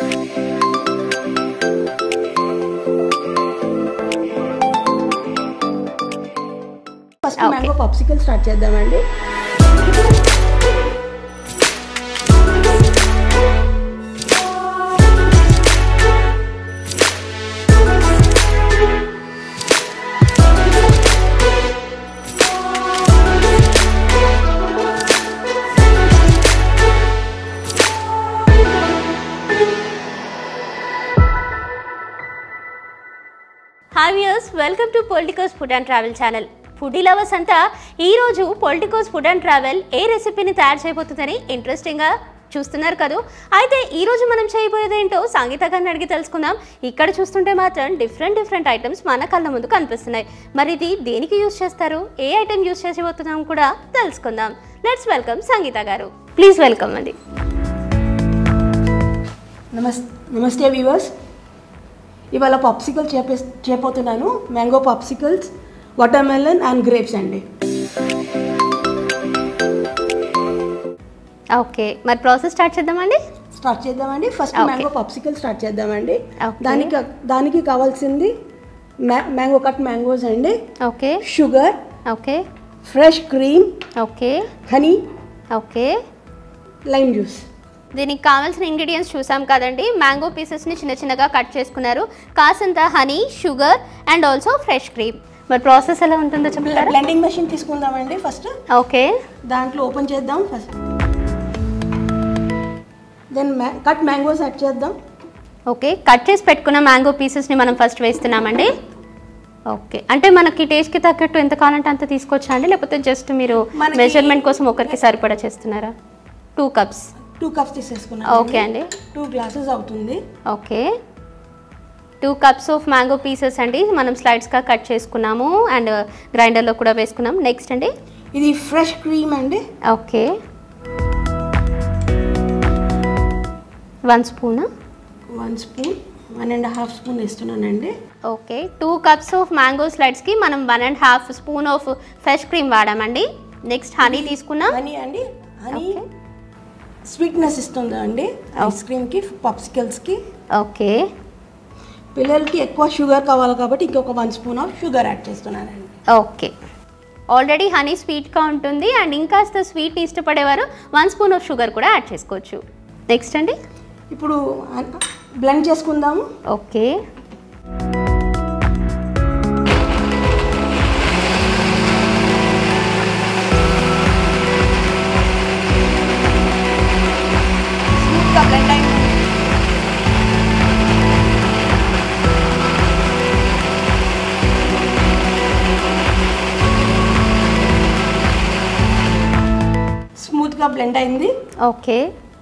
First Okay. Mango popsicle start చేద్దామండి hi viewers welcome to Politicos food and travel channel foodie lovers అంతా ఈరోజు Politicos food and travel ఏ రెసిపీని తయారు చేయబోతుందని ఇంట్రెస్టింగ్గా చూస్తున్నారు కదా అయితే ఈ రోజు మనం చేయబోయేది ఏంటో సంగీత గారిని అడిగి తెలుసుకుందాం ఇక్కడ చూస్తుంటే మాత్రం డిఫరెంట్ డిఫరెంట్ ఐటమ్స్ మన కళ్ళ ముందు కనిపిస్తున్నాయి మరి ఇది దేనికి యూస్ చేస్తారు ఏ ఐటమ్ యూస్ చేసిపోతున్నాం కూడా తెలుసుకుందాం లెట్స్ వెల్కమ్ సంగీత గారు ప్లీజ్ వెల్కమ్ అండి నమస్ నమస్తే వ్యూవర్స్ ఇవాళ పప్సికల్ చేపే చేయబోతున్నాను mango popsicles watermelon and grapes అండి ఓకే మరి ప్రాసెస్ స్టార్ట్ చేద్దామండి స్టార్ట్ చేద్దామండి first Okay. Mango popsicle start చేద్దామండి Okay. దానికి దానికి కావాల్సింది మ్యా మ్యాంగో కట్ మ్యాంగోస్ అండి okay sugar okay fresh cream okay honey okay lime juice దీనికి కావాల్సిన ఇంగ్రీడియంట్స్ చూసాం కదండి మ్యాంగో పీసెస్ని చిన్న చిన్నగా కట్ చేసుకున్నారు కాసంత honey sugar and also fresh cream మరి ప్రాసెస్ ఎలా ఉంటుందో చెప్తారా బ్లెండింగ్ మెషిన్ తీసుకుందామండి ఫస్ట్ ఓకే దాంట్లో ఓపెన్ చేద్దాం first then cut mangoes add చేద్దాం ఓకే కట్ చేసి పెట్టుకున్న మ్యాంగో పీసెస్ని మనం ఫస్ట్ వేస్తున్నామండి ఓకే అంటే మనకి టేస్ట్కి తగ్గట్టు ఎంత కావాలంటే అంత తీసుకోవచ్చా అండి లేకపోతే జస్ట్ మీరు మనకి- మెజర్మెంట్ కోసం ఒకరికి సరిపడా చేస్తున్నారా టూ కప్స్ టూ కప్స్ తీసేసుకున్నాం ఓకే అండి టూ గ్లాసెస్ అవుతుంది okay two cups of mango pieces అండి మనం స్లైడ్స్గా కట్ చేసుకున్నాము అండ్ గ్రైండర్లో కూడా వేసుకున్నాం నెక్స్ట్ అండి ఇది ఫ్రెష్ క్రీమ్ అండి okay one spoon one spoon one and half spoon వేస్తున్నానండి okay two cups of mango స్లైడ్స్కి మనం one and half spoon of fresh cream వాడామండి నెక్స్ట్ హనీ తీసుకున్నాం హనీ అండి హనీ Okay. స్వీట్నెస్ ఇస్తుంది అండి ఐస్ క్రీమ్కి పప్సికల్స్కి ఓకే పిల్లలకి ఎక్కువ షుగర్ కావాలి కాబట్టి ఇంకొక one spoon of sugar add చేస్తున్నానండి ఓకే ఆల్రెడీ హనీ స్వీట్గా ఉంటుంది అండ్ ఇంకాస్త స్వీట్ ఇష్టపడేవారు వన్ స్పూన్ ఆఫ్ షుగర్ కూడా యాడ్ చేసుకోవచ్చు నెక్స్ట్ అండి ఇప్పుడు బ్లెండ్ చేసుకుందాము ఓకే స్మూత్గా బ్లెండ్ అయింది స్మూత్గా బ్లెండ్ అయింది ఓకే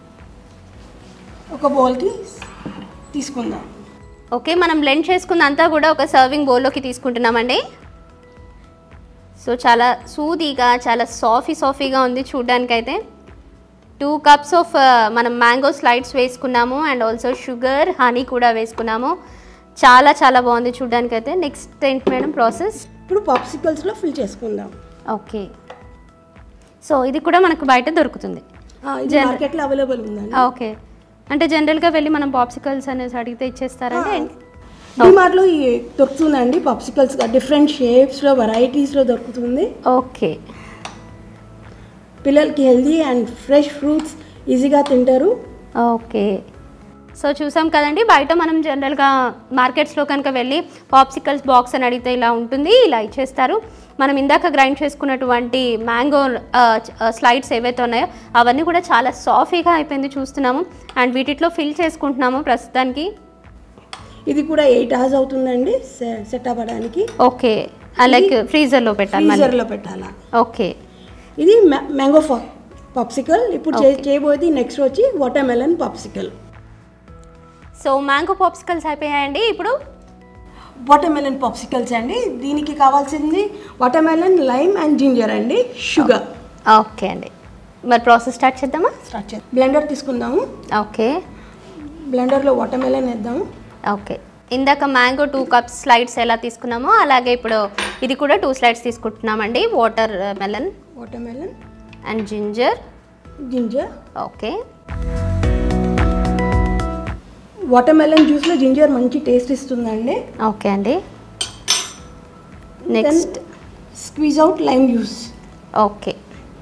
ఒక బౌల్కి తీసుకుందాం ఓకే మనం బ్లెండ్ చేసుకున్నంతా కూడా ఒక సర్వింగ్ బౌల్లోకి తీసుకుంటున్నామండి సో చాలా సూదీగా చాలా సాఫీ సాఫీగా ఉంది చూడ్డానికైతే టూ కప్స్ ఆఫ్ మనం మ్యాంగో స్లైడ్స్ వేసుకున్నాము అండ్ ఆల్సో షుగర్ హనీ కూడా వేసుకున్నాము చాలా చాలా బాగుంది చూడ్డానికైతే నెక్స్ట్ ఏంటి మేడం ప్రాసెస్ ఇప్పుడు పప్సికల్స్లో ఫిల్ చేసుకుందాం ఓకే సో ఇది కూడా మనకు బయట దొరుకుతుంది ఆ, ఇది Gen- మార్కెట్లో అవైలబుల్ ఉందండి ఓకే అంటే జనరల్గా వెళ్ళి మనం పాప్సికల్స్ అనేసి అడిగితే ఇచ్చేస్తారండి డిమార్ట్లో ఈ దొరుకుతుందండి పప్సికల్స్ డిఫరెంట్ షేప్స్లో వెరైటీస్లో దొరుకుతుంది ఓకే పిల్లలకి హెల్దీ అండ్ ఫ్రెష్ ఫ్రూట్స్ ఈజీగా తింటారు ఓకే సో చూసాం కదండి బయట మనం జనరల్గా మార్కెట్స్లో కనుక వెళ్ళి పాప్సికల్స్ బాక్స్ అని అడిగితే ఇలా ఉంటుంది ఇలా ఇచ్చేస్తారు మనం ఇందాక గ్రైండ్ చేసుకున్నటువంటి మ్యాంగో స్లైడ్స్ ఏవైతే ఉన్నాయో అవన్నీ కూడా చాలా సాఫీగా అయిపోయింది చూస్తున్నాము అండ్ వీటిలో ఫిల్ చేసుకుంటున్నాము ప్రస్తుతానికి ఇది కూడా ఎయిట్ అవర్స్ అవుతుందండి సెట్ అవ్వడానికి ఓకే లైక్ ఫ్రీజర్లో పెట్టాలి మళ్ళీ ఫ్రీజర్లో పెట్టాలా ఓకే ఇది మ్యాంగో పప్సికల్ ఇప్పుడు చే- Okay. చేయబోయేది నెక్స్ట్ వచ్చి watermelon popsicle so mango popsicles అయిపోయాయండి ఇప్పుడు వాటర్ మెలన్ పప్సికల్స్ అండి దీనికి కావాల్సింది watermelon lime and ginger అండి షుగర్ ఓకే అండి మరి ప్రాసెస్ స్టార్ట్ చేద్దామా స్టార్ట్ చేద్దాం బ్లెండర్ తీసుకుందాము ఓకే బ్లెండర్లో వాటర్ మెలన్ వేద్దాము ఓకే ఇందాక మ్యాంగో టూ కప్స్ స్లైడ్స్ ఎలా తీసుకున్నామో అలాగే ఇప్పుడు ఇది కూడా టూ స్లైడ్స్ తీసుకుంటున్నామండి watermelon watermelon and ginger ginger okay watermelon జ్యూస్లో జింజర్ మంచి టేస్ట్ ఇస్తుందండి ఓకే అండి next squeeze out lime juice okay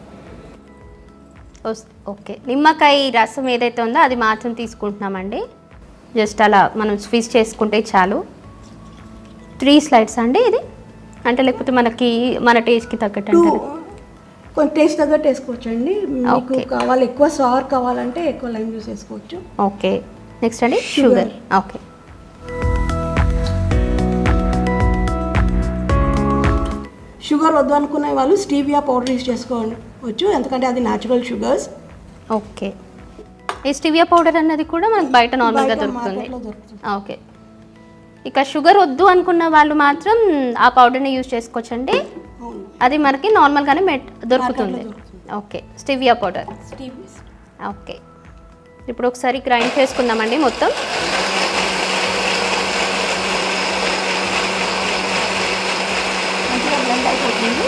వస్- ఓకే నిమ్మకాయ రసం ఏదైతే ఉందో అది మాత్రం తీసుకుంటున్నామండి జస్ట్ అలా మనం స్వీజ్ చేసుకుంటే చాలు త్రీ స్లైడ్స్ అండి ఇది అంటే లేకపోతే మనకి మన టేస్ట్కి తగ్గట్టు టూ అంటారు కొంచెం టేస్ట్ తగ్గట్టు వేసుకోవచ్చు అండి మీకు Okay. కావాలి ఎక్కువ సార్ కావాలంటే ఎక్కువ లైమ్ జ్యూస్ వేసుకోవచ్చు ఓకే నెక్స్ట్ అండి Sugar. షుగర్ ఓకే షుగర్ వద్దు అనుకునే వాళ్ళు స్టీవియా పౌడర్ యూస్ చేసుకోవచ్చు ఎందుకంటే అది న్యాచురల్ షుగర్స్ ఓకే ఈ స్టివియా పౌడర్ అన్నది కూడా మనకు బయట నార్మల్గా బయట దొరుకుతుంది మార్కెట్లో దొరుకుతుంది ఓకే ఇక షుగర్ వద్దు అనుకున్న వాళ్ళు మాత్రం ఆ పౌడర్ని యూజ్ చేసుకోవచ్చండి అవును అది మనకి నార్మల్గానే మెట్ దొరుకుతుంది మార్కెట్లో దొరుకుతుంది. ఓకే స్టివియా పౌడర్ స్టీవియస్ ఓకే ఇప్పుడు ఒకసారి గ్రైండ్ చేసుకుందామండి మొత్తం మంచిగా బ్లెండ్ అయిపోతుంది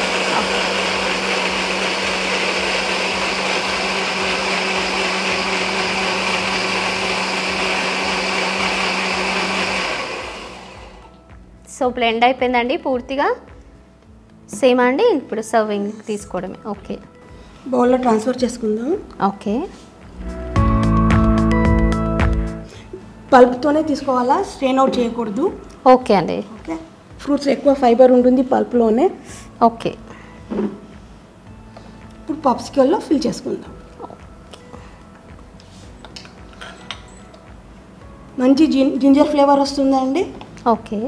సో బ్లెండ్ అయిపోయిందండి పూర్తిగా సేమ్ అండి ఇప్పుడు సర్వింగ్ తీసుకోవడమే ఓకే బౌల్లో ట్రాన్స్ఫర్ చేసుకుందాం ఓకే పల్ప్తోనే తీసుకోవాలా స్ట్రెయిన్ అవుట్ చేయకూడదు ఓకే అండి ఓకే ఫ్రూట్స్ ఎక్కువ ఫైబర్ ఉంటుంది పల్ప్లోనే ఓకే ఇప్పుడు పాప్సికల్లో ఫిల్ చేసుకుందాం మంచి జిన్ జింజర్ ఫ్లేవర్ వస్తుందండి ఓకే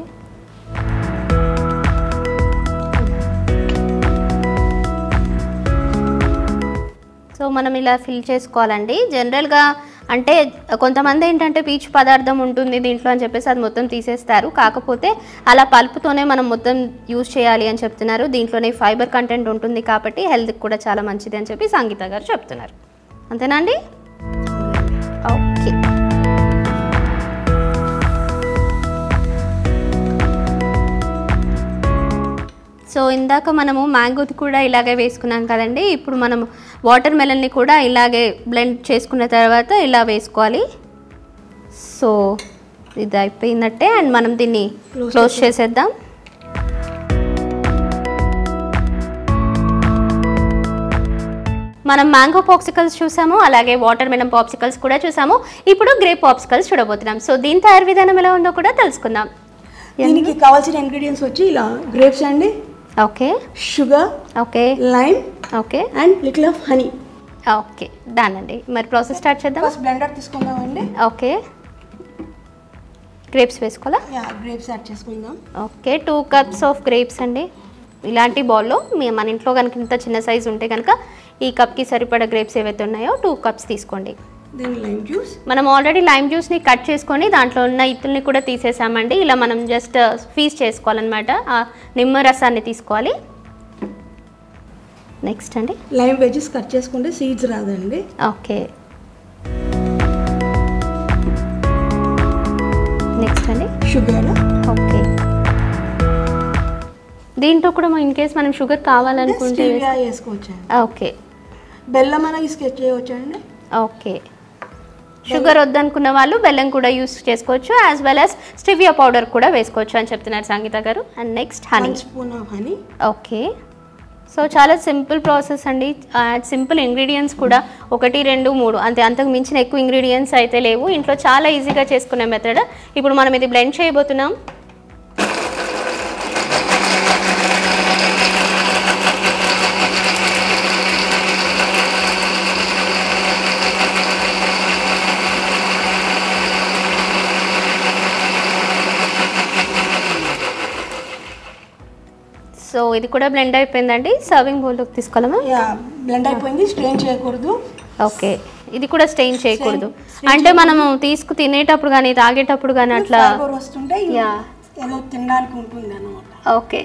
సో మనం ఇలా ఫిల్ చేసుకోవాలండి జనరల్గా అంటే కొంతమంది ఏంటంటే పీచు పదార్థం ఉంటుంది దీంట్లో అని చెప్పేసి అది మొత్తం తీసేస్తారు కాకపోతే అలా పల్పుతోనే మనం మొత్తం యూజ్ చేయాలి అని చెప్తున్నారు దీంట్లోనే ఫైబర్ కంటెంట్ ఉంటుంది కాబట్టి హెల్త్కి కూడా చాలా మంచిది అని చెప్పి సంగీత గారు చెప్తున్నారు అంతేనా అండి ఓకే సో ఇందాక మనము మ్యాంగోది కూడా ఇలాగే వేసుకున్నాం కదండి ఇప్పుడు మనం వాటర్ మెలన్ని కూడా ఇలాగే బ్లెండ్ చేసుకున్న తర్వాత ఇలా వేసుకోవాలి సో ఇది అయిపోయినట్టే అండ్ మనం దీన్ని Close క్లోజ్ చేసేద్దాం మనం మ్యాంగో పాప్సికల్స్ చూసాము అలాగే వాటర్ మెలన్ పాప్సికల్స్ కూడా చూసాము ఇప్పుడు గ్రేప్ పాప్సికల్స్ చూడబోతున్నాం సో దీని తయారు విధానం ఎలా ఉందో కూడా తెలుసుకుందాం దీనికి కావాల్సిన ఇంగ్రీడియంట్స్ వచ్చి ఇలా గ్రేప్స్ అండి okay sugar okay lime okay and little of honey okay done అండి మరి ప్రాసెస్ స్టార్ట్ చేద్దాం ఫస్ట్ బ్లెండర్ తీసుకుందామండి ఓకే గ్రేప్స్ వేసుకోవాలా యా గ్రేప్స్ యాడ్ చేసుకుందాం okay two cups of grapes అండి ఇలాంటి బౌల్లో మీ మన ఇంట్లో కనుక ఇంత చిన్న సైజు ఉంటే కనుక ఈ కప్కి సరిపడా గ్రేప్స్ ఏవైతే ఉన్నాయో టూ కప్స్ తీసుకోండి దెన్ లైమ్ జ్యూస్ మనం ఆల్రెడీ లైమ్ జ్యూస్ని కట్ చేసుకొని దాంట్లో ఉన్న ఇత్తుల్ని కూడా తీసేసామండి ఇలా మనం జస్ట్ ఫీజ్ చేసుకోవాలన్నమాట ఆ నిమ్మ రసాన్ని తీసుకోవాలి నెక్స్ట్ అండి లైమ్ వెజెస్ కట్ చేసుకుంటే సీడ్స్ రాదండి ఓకే నెక్స్ట్ అండి షుగర్ ఓకే దీంట్లో కూడా ఇన్ కేస్ మనం షుగర్ కావాలనుకుంటే స్టీవియా వేసుకోవచ్చు అండి ఓకే బెల్లం అయినా స్కెచ్ చేయవచ్చు అండి ఓకే షుగర్ వద్దనుకున్న వాళ్ళు బెల్లం కూడా యూస్ చేసుకోవచ్చు as well as stevia powder కూడా వేసుకోవచ్చు అని చెప్తున్నారు సంగీత గారు and next honey one spoon of honey okay so చాలా సింపుల్ ప్రాసెస్ అండి సింపుల్ ఇంగ్రీడియంట్స్ కూడా ఒకటి రెండు మూడు అంతే అంతకు మించిన ఎక్కువ ఇంగ్రీడియంట్స్ అయితే లేవు ఇంట్లో చాలా ఈజీగా చేసుకునే మెథడ్ ఇప్పుడు మనం ఇది బ్లెండ్ చేయబోతున్నాం సో ఇది కూడా బ్లెండ్ అయిపోయిందండి సర్వింగ్ బౌల్లోకి తీసుకోవాలమా యా బ్లెండ్ అయిపోయింది స్ట్రెయిన్ చేయకూడదు ఓకే ఇది కూడా స్టెయిన్ చేయకూడదు Strain అంటే మనము తీసుకు తినేటప్పుడు కానీ తాగేటప్పుడు కానీ అట్లా ఫైబర్ వస్తుంటే యా ఏదో తినడానికి ఉంటుంది అన్నమాట ఓకే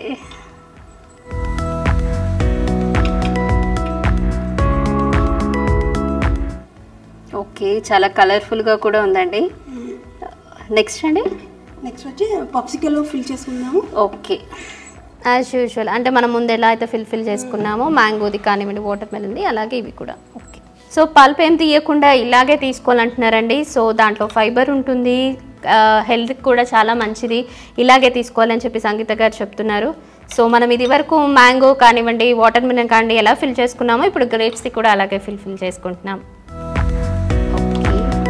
ఓకే చాలా కలర్ఫుల్గా కూడా ఉందండి నెక్స్ట్ అండి నెక్స్ట్ వచ్చి పప్సికల్లో ఫిల్ చేసుకుందాము ఓకే యాజ్ యూజువల్ అంటే మనం ముందు ఎలా అయితే ఫిల్ ఫిల్ చేసుకున్నామో మ్యాంగోది కానివ్వండి వాటర్ మెలన్ది అలాగే ఇవి కూడా ఓకే సో పల్ప్ ఏం తీయకుండా ఇలాగే తీసుకోవాలంటున్నారండి సో దాంట్లో ఫైబర్ ఉంటుంది హెల్త్కి కూడా చాలా మంచిది ఇలాగే తీసుకోవాలని చెప్పి సంగీత గారు చెప్తున్నారు సో మనం ఇది వరకు మ్యాంగో కానివ్వండి వాటర్ మిలన్ కానివ్వండి ఎలా ఫిల్ చేసుకున్నామో ఇప్పుడు గ్రేప్స్ది కూడా అలాగే ఫిల్ ఫిల్ చేసుకుంటున్నాం ఓకే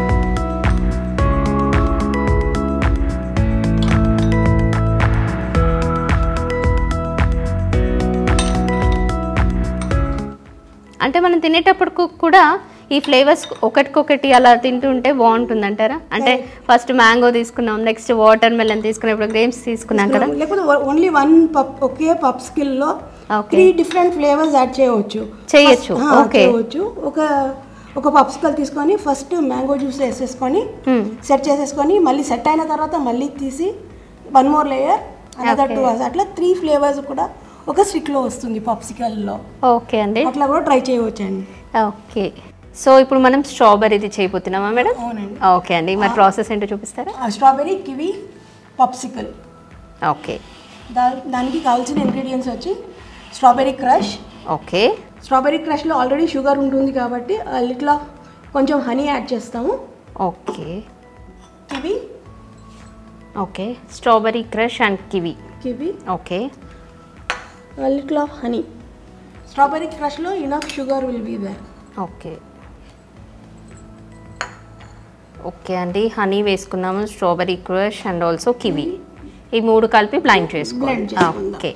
అంటే మనం తినేటప్పుడు కూడా ఈ ఫ్లేవర్స్ ఒకటికొకటి అలా తింటుంటే బాగుంటుంది అంటారా అంటే ఫస్ట్ మ్యాంగో తీసుకున్నాం నెక్స్ట్ వాటర్ మెలన్ తీసుకున్నాం ఇప్పుడు గ్రేప్స్ తీసుకున్నాం కదా లేకపోతే ఓన్లీ వన్ పప్ ఒకే పప్ స్కిల్లో okay three different flavours add చేయవచ్చు చేయొచ్చు, First- ఆ, okay. చేయవచ్చు ఒక ఒక పప్సికల్ తీసుకొని ఫస్ట్ మ్యాంగో జ్యూస్ వేసేసుకొని సెట్ చేసేసుకొని మళ్ళీ సెట్ అయిన తర్వాత మళ్ళీ తీసి one more layer another two అట్లా త్రీ ఫ్లేవర్స్ కూడా ఒక స్టిక్లో వస్తుంది పప్సికల్లో ఓకే అండి అట్లా కూడా ట్రై చేయవచ్చు అండి ఓకే సో ఇప్పుడు మనం స్ట్రాబెర్రీది చేయబోతున్నామా మేడం అవునండి ఓకే అండి మరి ప్రాసెస్ ఏంటో చూపిస్తారా స్ట్రాబెరీ కివి పప్సికల్ ఓకే దా దానికి కావాల్సిన ఇంగ్రీడియంట్స్ వచ్చి స్ట్రాబెరీ క్రష్ ఓకే స్ట్రాబెరీ క్రష్లో ఆల్రెడీ షుగర్ ఉంటుంది కాబట్టి లిట్లా కొంచెం హనీ యాడ్ చేస్తాము okay kiwi okay strawberry crush and kiwi kiwi okay little of honey strawberry క్రష్లో enough sugar will be there okay okay అండి హనీ వేసుకున్నాము strawberry crush and also kiwi ఈ మూడు కలిపి బ్లైండ్ చేసుకోవాలి Blend చేసుకుందాం. ఓకే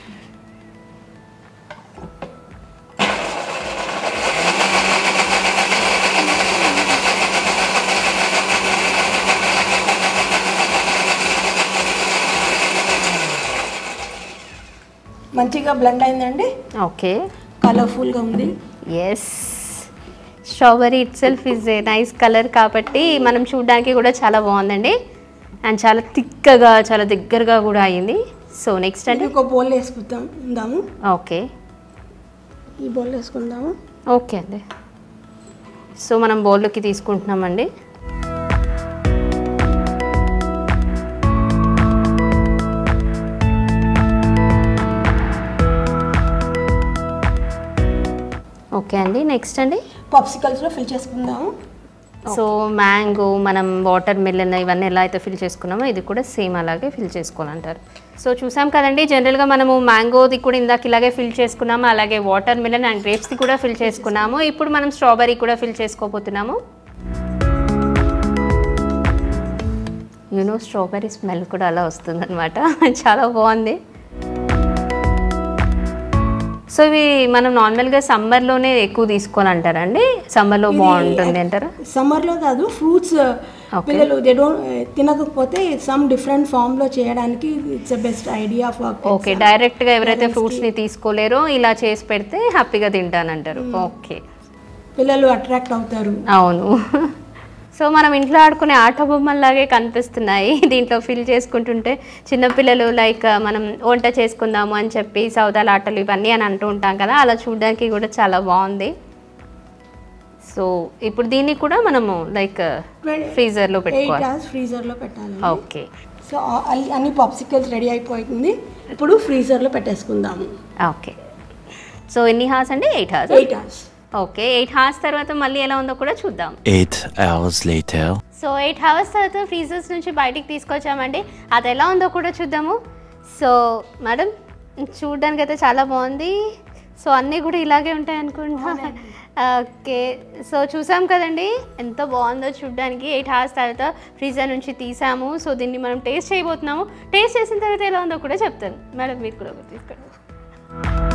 మంచిగా బ్లెండ్ అయిందండి ఓకే కలర్ఫుల్గా ఉంది yes strawberry itself is a nice colour కాబట్టి మనం చూడడానికి కూడా చాలా బాగుందండి అండ్ చాలా తిక్కగా చాలా దగ్గరగా కూడా అయింది సో నెక్స్ట్ ఇది అండి ఒక బౌల్ వేసుకుందాం ఉందాము ఓకే ఈ బౌల్ వేసుకుందాము ఓకే అండి సో మనం బౌల్లోకి తీసుకుంటున్నామండి ఓకే అండి నెక్స్ట్ అండి పాప్సికల్స్లో ఫిల్ చేసుకుందాము సో మ్యాంగో మనం వాటర్ మిల్లన్ ఇవన్నీ ఎలా అయితే ఫిల్ చేసుకున్నామో ఇది కూడా సేమ్ అలాగే ఫిల్ చేసుకోవాలంటారు సో చూసాం కదండి జనరల్గా మనము మ్యాంగోది కూడా ఇందాక ఇలాగే ఫిల్ చేసుకున్నాము అలాగే వాటర్ మిల్లన్ అండ్ గ్రేప్స్ది కూడా ఫిల్ చేసుకున్నాము ఇప్పుడు మనం స్ట్రాబెరీ కూడా ఫిల్ చేసుకోబోతున్నాము యూనో స్ట్రాబెరీ స్మెల్ కూడా అలా వస్తుందన్నమాట చాలా బాగుంది సో ఇవి మనం నార్మల్గా సమ్మర్లోనే ఎక్కువ తీసుకోవాలంటారండి సమ్మర్లో బాగుంటుంది అంటారా సమ్మర్లో కాదు ఫ్రూట్స్ Okay. పిల్లలు దే డోంట్ తినకపోతే సమ్ డిఫరెంట్ ఫామ్లో చేయడానికి it's the best idea for okay డైరెక్ట్గా ఎవరైతే ఫ్రూట్స్ని తీసుకోలేరో ఇలా చేసి పెడితే హ్యాపీగా తింటానంటారు ఓకే పిల్లలు అట్రాక్ట్ అవుతారు అవును సో మనం ఇంట్లో ఆడుకునే ఆట బొమ్మల్లాగే కనిపిస్తున్నాయి దీంట్లో ఫిల్ చేసుకుంటుంటే చిన్నపిల్లలు లైక్ మనం వంట చేసుకుందాము అని చెప్పి సౌదాల ఆటలు ఇవన్నీ అని అంటూ ఉంటాం కదా అలా చూడడానికి కూడా చాలా బాగుంది సో ఇప్పుడు దీన్ని కూడా మనము లైక్ ఫ్రీజర్లో ఎయిట్ పెట్టుకోవాలి అవర్స్ ఫ్రీజర్లో పెట్టాలి ఓకే సో అల్- అన్ని పాప్సికల్స్ రెడీ అయిపోయింది ఇప్పుడు ఫ్రీజర్లో పెట్టేసుకుందాము ఓకే సో ఎన్ని హార్స్ అండి eight hours eight hours okay eight hours తర్వాత మళ్ళీ ఎలా ఉందో కూడా చూద్దాం Eight hours later. So eight hours తర్వాత ఫ్రీజర్స్ నుంచి బయటికి తీసుకొచ్చామండి అది ఎలా ఉందో కూడా చూద్దాము సో మేడం చూడడానికి అయితే చాలా బాగుంది సో అన్నీ కూడా ఇలాగే ఉంటాయి అనుకుంటా ఓకే సో చూసాం కదండి ఎంత బాగుందో చూడడానికి ఎయిట్ అవర్స్ తర్వాత ఫ్రీజర్ నుంచి తీసాము సో దీన్ని మనం టేస్ట్ చేయబోతున్నాము టేస్ట్ చేసిన తర్వాత ఎలా ఉందో కూడా చెప్తాను మేడం మీరు కూడా ఒకటి తీసుకోండి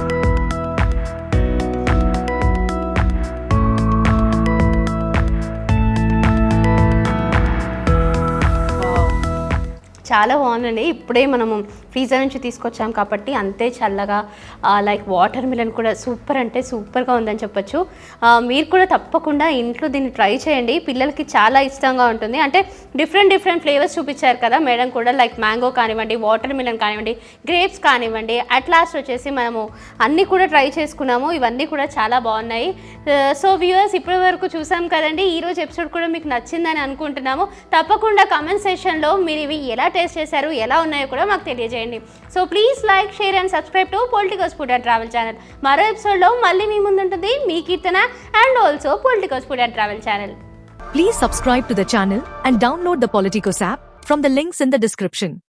చాలా బాగుందండి ఇప్పుడే మనము ఫ్రీజర్ నుంచి తీసుకొచ్చాం కాబట్టి అంతే చల్లగా లైక్ వాటర్ మిలన్ కూడా సూపర్ అంటే సూపర్గా ఉందని చెప్పొచ్చు ఆ, మీరు కూడా తప్పకుండా ఇంట్లో దీన్ని ట్రై చేయండి పిల్లలకి చాలా ఇష్టంగా ఉంటుంది అంటే డిఫరెంట్ డిఫరెంట్ ఫ్లేవర్స్ చూపించారు కదా మేడం కూడా లైక్ మ్యాంగో కానివ్వండి వాటర్ మిలన్ కానివ్వండి గ్రేప్స్ కానివ్వండి అట్ లాస్ట్ వచ్చేసి మనము అన్నీ కూడా ట్రై చేసుకున్నాము ఇవన్నీ కూడా చాలా బాగున్నాయి సో వ్యూవర్స్ ఇప్పటి వరకు చూసాం కదండి ఈ రోజు ఎపిసోడ్ కూడా మీకు నచ్చిందని అనుకుంటున్నాము తప్పకుండా కమెంట్ సెషన్లో మీరు ఇవి ఎలా టేస్ట్ చేశారు ఎలా ఉన్నాయో కూడా మాకు తెలియజేయండి so please like share and subscribe to Politicals food and travel channel మరో ఎపిసోడ్లో మళ్ళీ మీ ముందుంటుంది మీ Keerthana and also Politicals food and travel channel Please subscribe to the channel and download the Politicos app from the links in the description.